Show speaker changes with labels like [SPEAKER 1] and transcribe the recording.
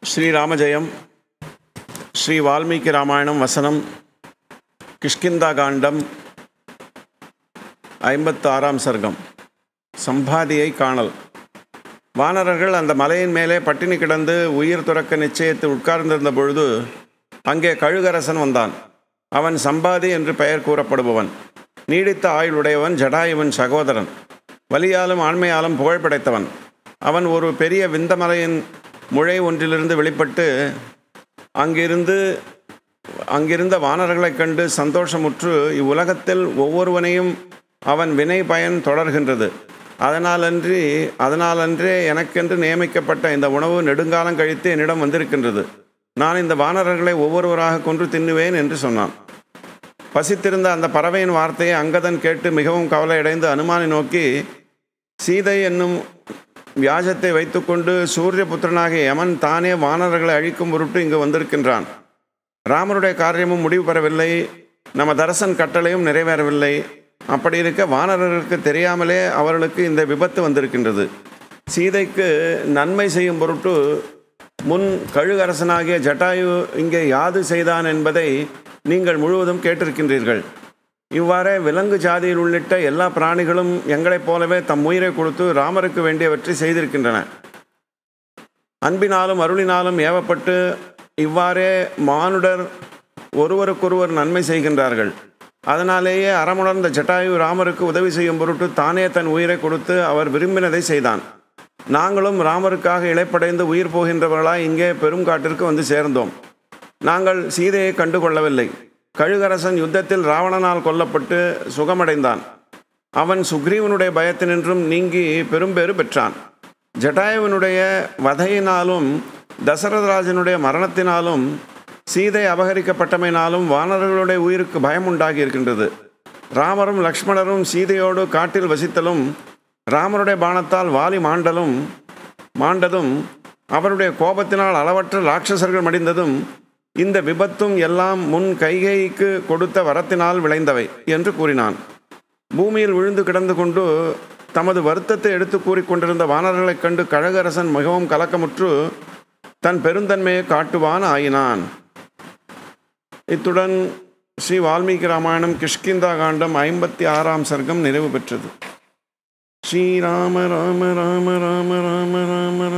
[SPEAKER 1] ஸ்ரீராமஜெயம் ஸ்ரீ வால்மீகி ராமாயணம் வசனம் கிஷ்கிந்தா காண்டம் ஐம்பத்து ஆறாம் சர்க்கம் சம்பாதியை காணல் வானரர்கள் அந்த மலையின் மேலே பட்டினி கிடந்து உயிர் துறக்க நிச்சயித்து உட்கார்ந்திருந்த பொழுது அங்கே கழுகரசன் வந்தான் அவன் சம்பாதி என்று பெயர் கூறப்படுபவன் நீடித்த ஆயுளுடையவன் ஜடாயுவின் சகோதரன் வலியாலும் ஆண்மையாலும் புகழ் படைத்தவன் அவன் ஒரு பெரிய விந்தமலையின் முளை ஒன்றிலிருந்து வெளிப்பட்டு அங்கிருந்து அங்கிருந்த வானர்களைக் கண்டு சந்தோஷமுற்று இவ்வுலகத்தில் ஒவ்வொருவனையும் அவன் வினை பயன் தொடர்கின்றது அதனாலன்றி அதனாலன்றே எனக்கென்று நியமிக்கப்பட்ட இந்த உணவு நெடுங்காலம் கழித்து என்னிடம் வந்திருக்கின்றது நான் இந்த வானரர்களை ஒவ்வொருவராக கொன்று தின்னுவேன் என்று சொன்னான் பசித்திருந்த அந்த பறவையின் வார்த்தையை அங்கதன் கேட்டு மிகவும் கவலையடைந்து அனுமானை நோக்கி சீதை என்னும் வியாஜத்தை வைத்துக்கொண்டு சூரிய புத்திரனாகிய யமன் தானே வானரர்களை அழிக்கும் பொருட்டு இங்கு வந்திருக்கின்றான் ராமருடைய காரியமும் முடிவு பெறவில்லை நம்ம தரசன் கட்டளையும் நிறைவேறவில்லை அப்படி இருக்க வானரருக்கு தெரியாமலே அவர்களுக்கு இந்த விபத்து வந்திருக்கின்றது சீதைக்கு நன்மை செய்யும் பொருட்டு முன் கழுகரசனாகிய ஜட்டாயு இங்கே யாது செய்தான் என்பதை நீங்கள் முழுவதும் கேட்டிருக்கின்றீர்கள் இவ்வாறே விலங்கு ஜாதியில் உள்ளிட்ட எல்லா பிராணிகளும் எங்களைப் போலவே தம் உயிரை கொடுத்து ராமருக்கு வேண்டியவற்றை செய்திருக்கின்றன அன்பினாலும் அருளினாலும் ஏவப்பட்டு இவ்வாறே மானுடர் ஒருவருக்கொருவர் நன்மை செய்கின்றார்கள் அதனாலேயே அறமுணர்ந்த ஜட்டாயு ராமருக்கு உதவி செய்யும் பொருட்டு தானே தன் உயிரை கொடுத்து அவர் விரும்பினதை செய்தான் நாங்களும் ராமருக்காக இழைப்படைந்து உயிர் போகின்றவர்களாய் இங்கே பெருங்காட்டிற்கு வந்து சேர்ந்தோம் நாங்கள் சீதையை கண்டு கொள்ளவில்லை கழுகரசன் யுத்தத்தில் ராவணனால் கொல்லப்பட்டு சுகமடைந்தான் அவன் சுக்ரீவனுடைய பயத்தினின்றும் நீங்கி பெரும்பேறு பெற்றான் ஜட்டாயுவனுடைய வதையினாலும் தசரதராஜனுடைய மரணத்தினாலும் சீதை அபகரிக்கப்பட்டமையினாலும் வானரர்களுடைய உயிருக்கு பயம் உண்டாகி இருக்கின்றது ராமரும் லக்ஷ்மணரும் சீதையோடு காட்டில் வசித்தலும் ராமருடைய பானத்தால் வாலி மாண்டலும் மாண்டதும் அவருடைய கோபத்தினால் அளவற்ற ராட்சசர்கள் மடிந்ததும் இந்த விபத்தும் எல்லாம் முன் கைகைக்கு கொடுத்த வரத்தினால் விளைந்தவை என்று கூறினான் பூமியில் விழுந்து கிடந்து கொண்டு தமது வருத்தத்தை எடுத்து கூறிக்கொண்டிருந்த வானர்களைக் கண்டு கழகரசன் மிகவும் கலக்கமுற்று தன் பெருந்தன்மையை காட்டுவான் ஆயினான் இத்துடன் ஸ்ரீ வால்மீகி ராமாயணம் கிஷ்கிந்தா காண்டம் ஐம்பத்தி ஆறாம் சர்க்கம் நிறைவு பெற்றது ஸ்ரீராம ராம ராம ராம ராம ராம